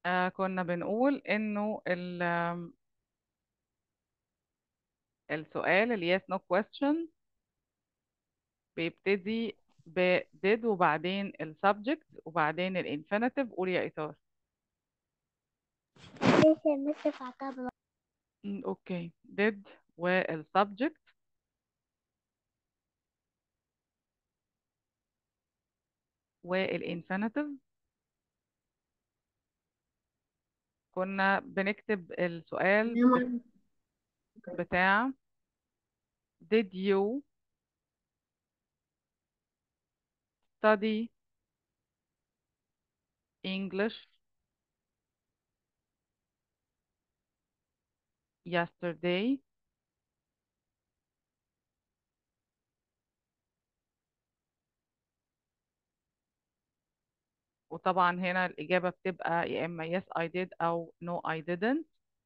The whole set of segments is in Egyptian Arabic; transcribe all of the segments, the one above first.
آه كنا بنقول إنه ال- آم، السؤال ال yes no question بيبتدي ب did وبعدين ال subject وبعدين ال infinitive قول يا إطار لسه مس تعتبر م، أوكي did وال subject وال infinitive كنا بنكتب السؤال ب- بتاع did you study English yesterday وطبعا هنا الإجابة بتبقى يا إما yes I did أو no I didn't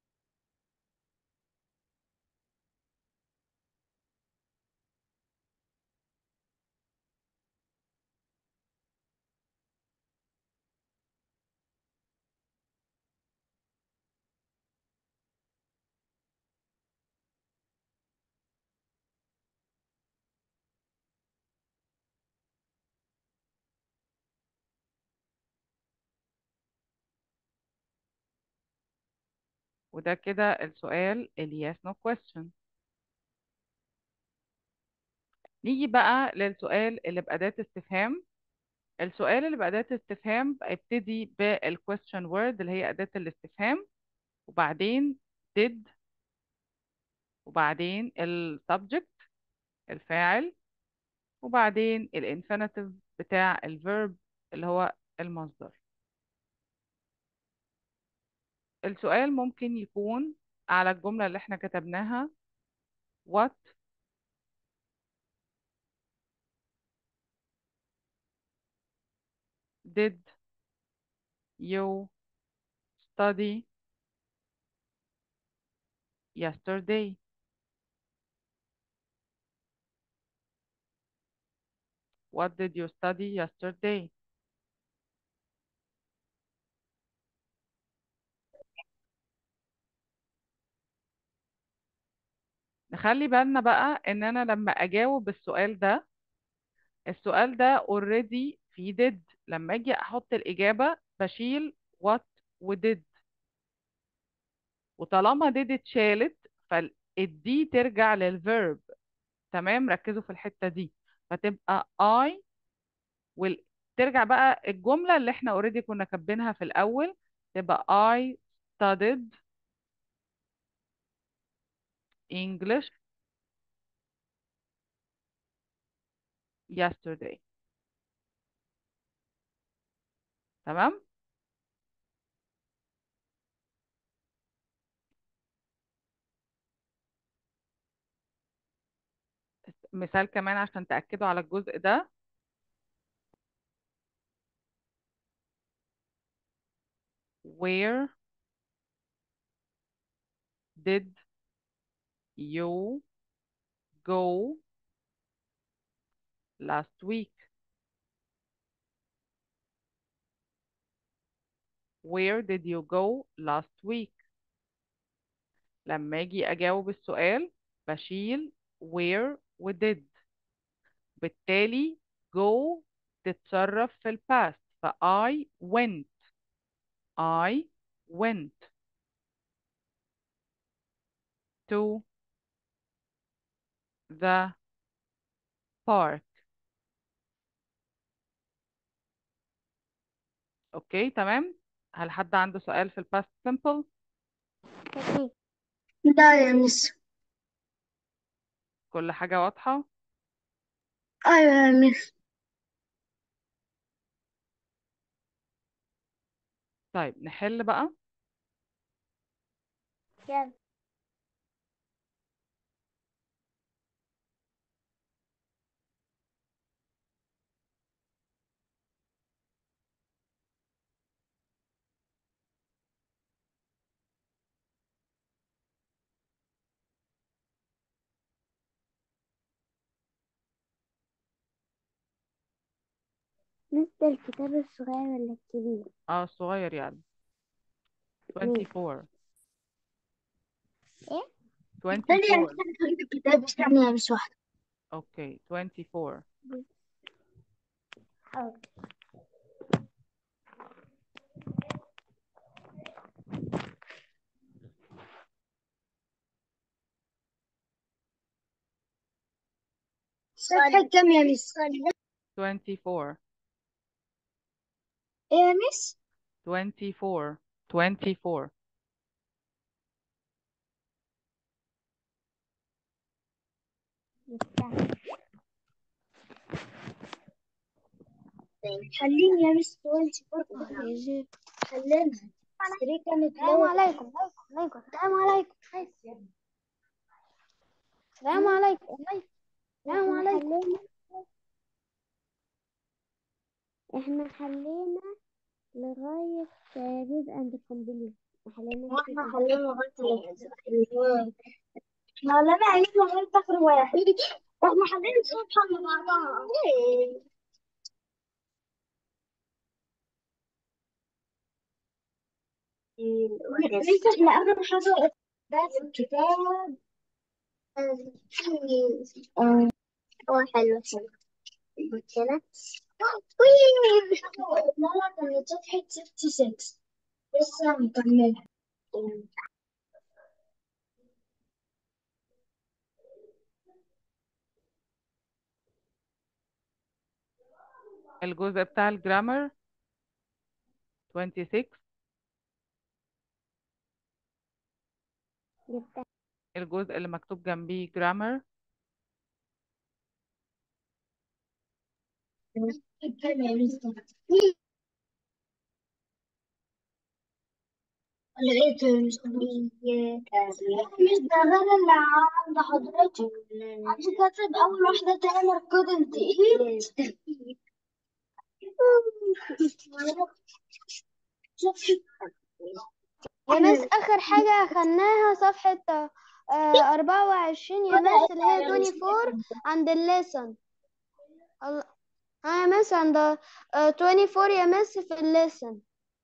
وده كده السؤال ال yes no question نيجي بقى للسؤال اللي بأداة استفهام السؤال اللي بأداة استفهام ابتدي بال question word اللي هي أداة الاستفهام وبعدين did وبعدين ال subject الفاعل وبعدين ال infinitive بتاع ال verb اللي هو المصدر السؤال ممكن يكون على الجملة اللي احنا كتبناها what did you study yesterday what did you study yesterday نخلي بالنا بقى ان انا لما اجاوب السؤال ده السؤال ده already في did لما اجي احط الاجابة بشيل what و did وطالما did اتشالت فالدي ترجع للverb تمام ركزوا في الحتة دي فتبقى I وال... ترجع بقى الجملة اللي احنا already كنا كاتبينها في الأول تبقى I studied English yesterday تمام مثال كمان عشان تأكدوا على الجزء ده where did you go last week where did you go last week لما اجي اجاوب السؤال بشيل where و did بالتالي go تتصرف في الباست ف I went I went to the park اوكي تمام هل حد عنده سؤال في الباست simple لا يا مس كل حاجة واضحة ايوه يا مس طيب نحل بقى يلا مس الكتاب الصغير ولا الكبير اه الصغير يعني 24 إيه؟ 24 تجيب الكتاب استني يا مس واحدة اوكي 24 صفحة كم يا مس 24 إيه يا مس 24 24 خليني يا مس 24 خلينا اشتري كانت السلام عليكم عليكم السلام عليكم السلام عليكم السلام عليكم احنا خلينا لغاية جزء عند القنبلة خلينا واحنا خلينا لغاية ال- ما لنا عيد لغاية آخر واحد احنا خلينا الصفحة اللي بعدها لسه احنا آخر حاجة ده في الكتاب آه، هو حلو حلو كده لا لا كانت صفحة 66 لسه مكملها الجزء بتاع الجرامر 26 جبتها الجزء اللي مكتوب جنبيه جرامر كم يا مستر لقيته يا مستر مش ده غير اللي عند حضرتك انت كاتب اول واحدة تامر كودنت ايه يا مس آخر حاجة أخدناها صفحة آه، أربعة وعشرين يا مس اللي هي 24 عند الليسن ال- ها يا مس عند آه، 24 يا مس في الليسن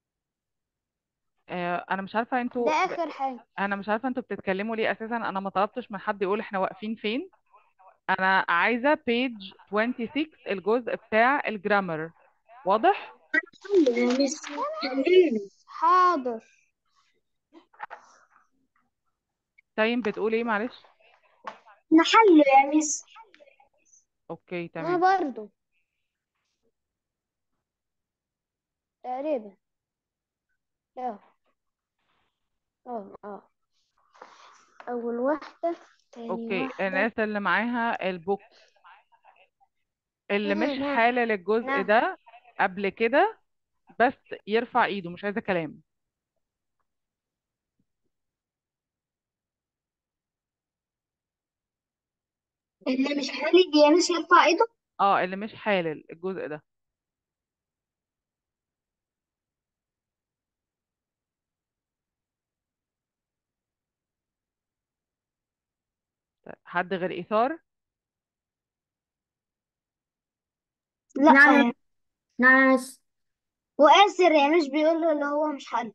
آه انا مش عارفه انتوا ده آخر حاجة انا مش عارفه انتوا بتتكلموا ليه اساسا انا ما طلبتش من حد يقول احنا واقفين فين انا عايزه بيج 26 الجزء بتاع الجرامر واضح يا مس خليني حاضر تايم بتقول ايه معلش نحله يا مس اوكي أنا تمام برضو تقريبا اه اه اه أول واحدة تاني اوكي واحدة الناس اللي معاها البوك اللي مش مهم. حالل الجزء نعم. ده قبل كده بس يرفع ايده مش عايزه كلام اللي مش حالي يا مس يرفع ايده اه اللي مش حالل الجزء ده طيب، حد غير ايثار لا نعم نعم يا مس وآسر يا مش بيقول له اللي هو مش حل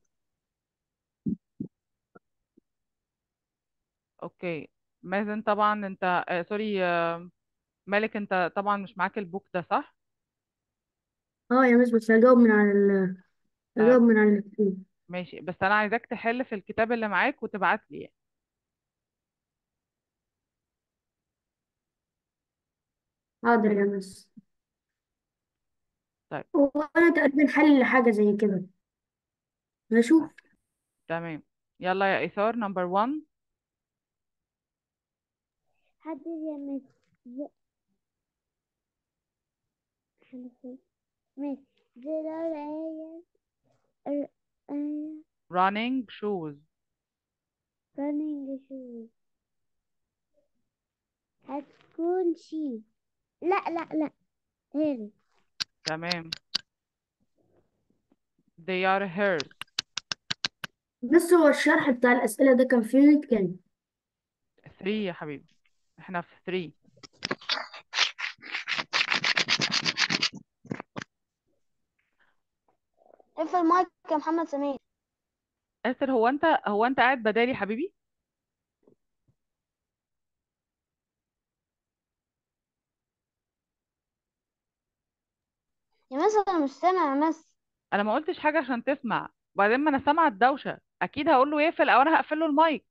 اوكي مازن طبعا انت آه سوري آه مالك انت طبعا مش معاك البوك ده صح اه يا مس بس هجاوب من على ال آه هجاوب من على الكتاب ماشي بس انا عايزاك تحل في الكتاب اللي معاك وتبعت لي يعني. حاضر يا مس طيب وانا تقريبا حل حاجة زي كده هشوف تمام يلا يا ايثار نمبر 1 حدد يا مس ز- خمسة مس زرار آية ر- آية running shoes running shoes هتكون شي لا لا لا هيري تمام they are hers بس هو الشرح بتاع الأسئلة ده كان فين كان 3 يا حبيبي احنا في 3 اقفل المايك يا محمد سمير آسر هو انت هو انت قاعد بدالي يا حبيبي يا مس انا مش سامع يا مس انا ما قلتش حاجه عشان تسمع وبعدين ما انا سامعه الدوشه اكيد هقول له يقفل او انا هقفل له المايك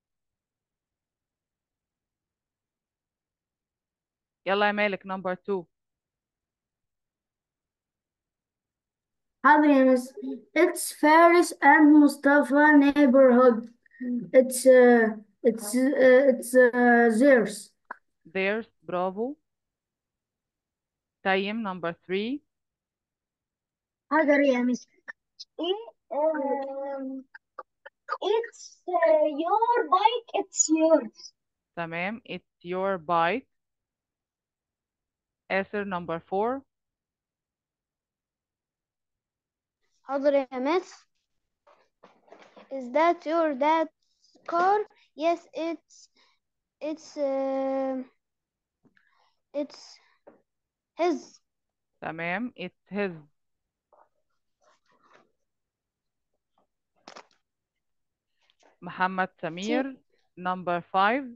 يلا يا مالك نمبر 2 حاضر يا مس it's Faris and Mustafa neighborhood it's uh, it's uh, it's uh, theirs theirs برافو تايم نمبر 3 حاضر يا مس ايه um, it's uh, your bike it's yours تمام it's your bike آسر نمبر 4 حاضر يا مس is that your dad's car yes it's it's uh, it's his تمام it's his محمد سمير نمبر 5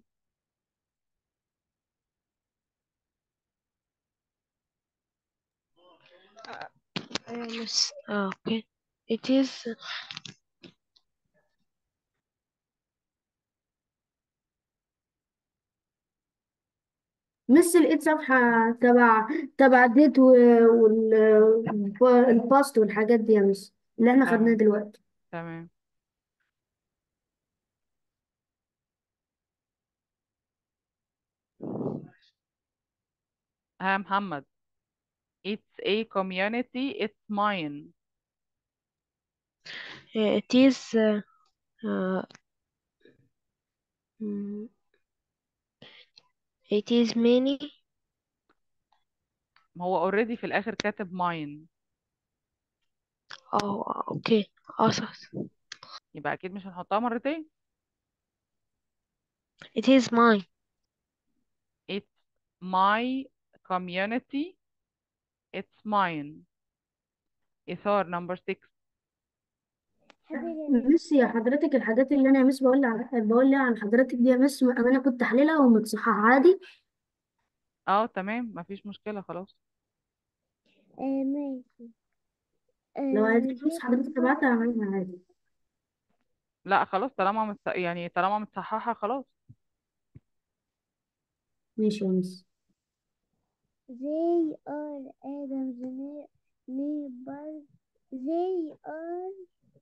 Yes. Ah, okay. It is. مس لقيت صفحة تبع تبع ديت والباست والحاجات دي يا مس اللي احنا خدناها تمام دلوقتي تمام ها محمد it's a community it's mine Uh, it is. Uh, uh, mm, it is many. ما هو already في الآخر كاتب mine Oh, okay. Awesome. يبقى أكيد مش هنحطها مرتين It is mine. it's my community it's mine إثار number 6 مس يا حضرتك الحاجات اللي انا يا مس بقول لها بقول لها عن حضرتك دي يا مس انا كنت تحليلها ومتصححة عادي اه تمام مفيش مشكلة خلاص ماشي لو عايزة مس حضرتك تبعتها اعملها عادي لا خلاص طالما مت... يعني طالما متصححة خلاص ماشي يا مس They are Adam's ne- neighbors. They are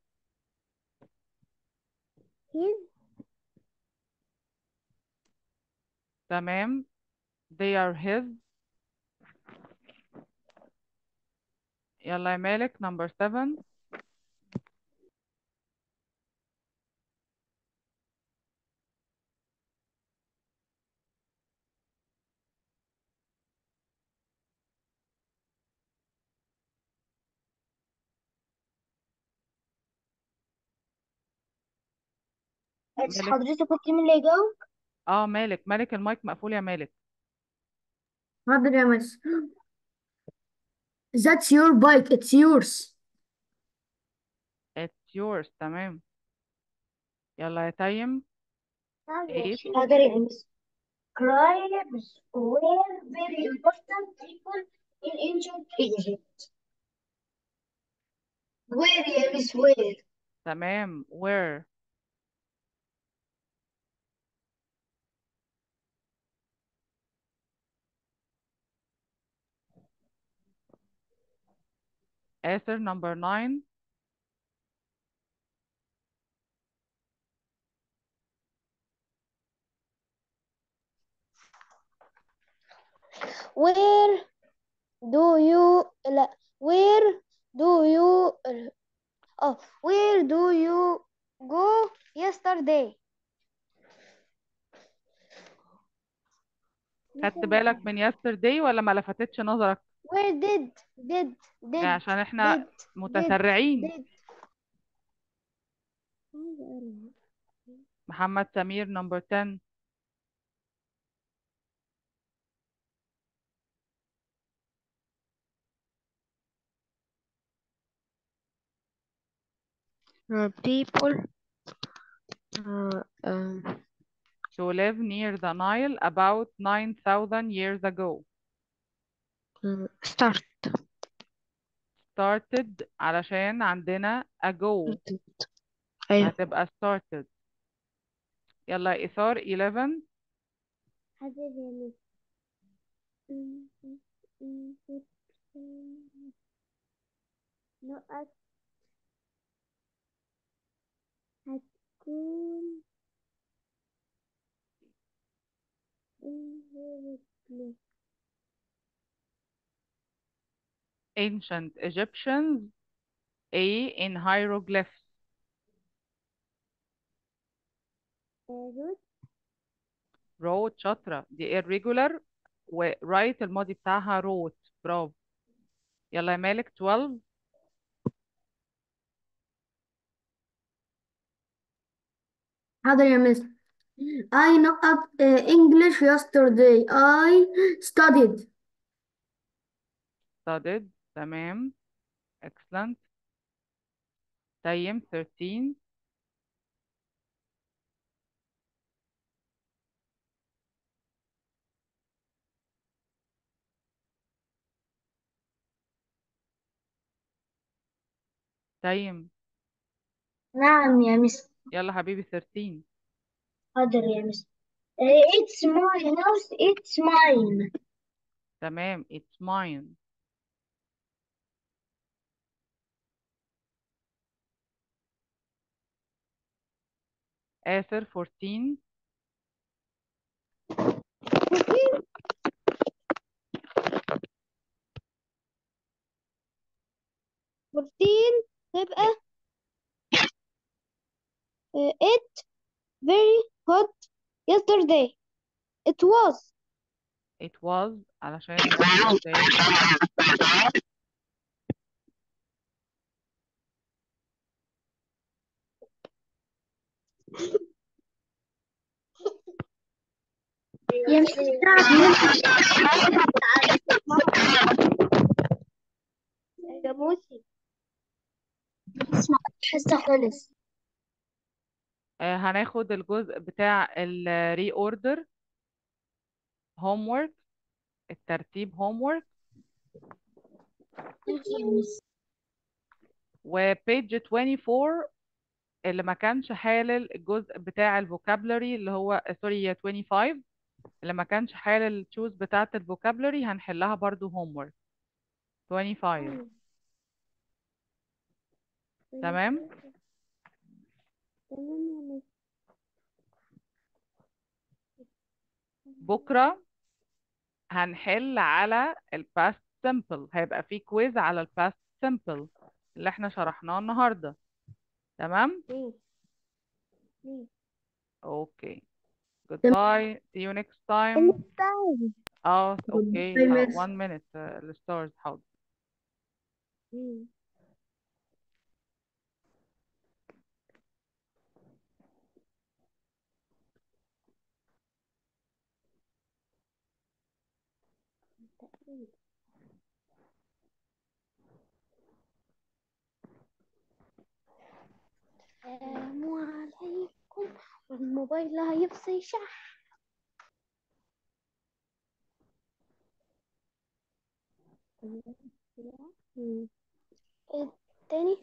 his. تمام they are his يلا يا مالك number 7 بس مالك حضرتك كنت مين اللي يجاوب اه مالك مالك المايك مقفول يا مالك حاضر يا مس That's your bike it's yours it's yours تمام يلا يا تيم 8 حاضر يا مس Crabs were very important people in ancient Egypt. Where يا مس where تمام where آسر number 9 Where do you لا where do you oh where do you go yesterday خدت بالك من yesterday ولا ما لفتتش نظرك where did did يعني did عشان احنا did did متسرعين did محمد سمير number 10 uh, people uh, um, to live near the Nile about 9,000 years ago uh, start started علشان عندنا ago أيوة هتبقى started يلا يا إثار 11 حسب يعني نقط هتكون inherently ancient Egyptians A in hieroglyphs root wrote شاطرة دي irregular و write الماضي بتاعها wrote برافو يلا يا مالك 12 حاضر يا مس I not uh, English yesterday I studied studied تمام excellent تيم 13 تيم نعم يا مس يلا حبيبي 13 حاضر يا مس Uh, it's my house it's mine تمام it's mine آسر 14 fourteen تبقى uh, it very hot yesterday it was it was علشان yesterday يا مس جاموسي اسمع حصة خلص آه، هناخد الجزء بتاع ال reorder homework الترتيب homework يا مس وبيج 24 اللي ما كانش حالل الجزء بتاع الفوكابلري اللي هو سوري 25 اللي ما كانش حالل التشوز بتاعة الفوكابلري هنحلها برضو homework 25 تمام تمام يا مس بكرة هنحل على ال past simple هيبقى في كويز على ال past simple اللي احنا شرحناه النهاردة تمام ماشي ماشي اوكي goodbye see you next time اه اوكي Goodbye, ها- miss. one minute uh, الستارز حاضر مم. السلام عليكم والموبايل هيفصل شحن مم. التاني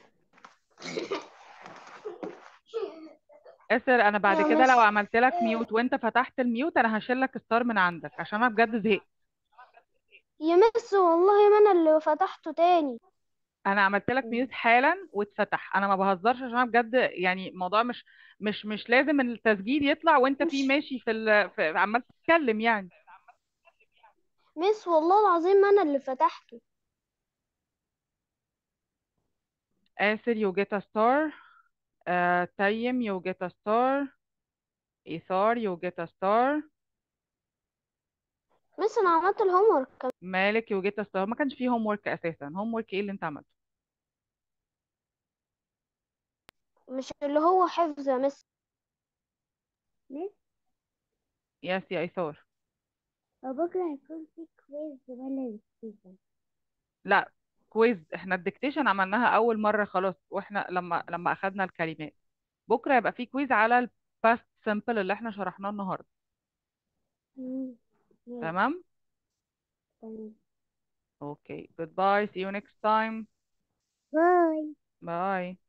اسر انا بعد يا كده لو مس. عملت لك ميوت وانت فتحت الميوت انا هشيل لك ستار من عندك عشان انا بجد زهقت يا مس والله ما انا اللي فتحته تاني انا عملت لك ميوت حالا واتفتح انا ما بهزرش عشان انا بجد يعني الموضوع مش مش مش لازم التسجيل يطلع وانت في مش- ماشي في, ال... في عمال تتكلم يعني مس والله العظيم ما انا اللي فتحته آسر you get a star آه، تيم you get a star إيثار you get a star مس انا عملت الهوم ورك مالك you get a star ما كانش فيه هوم ورك أساسا هوم ورك إيه اللي أنت عملته مش اللي هو حفظ يا مس مس يس يا إيثار بكره هيكون في كويز ولا ريفيجن لا كويز احنا الديكتيشن عملناها اول مره خلاص واحنا لما لما اخدنا الكلمات بكره يبقى في كويز على الباست سمبل اللي احنا شرحناه النهارده مم. ماشي. تمام تمام. اوكي goodbye see you next time باي bye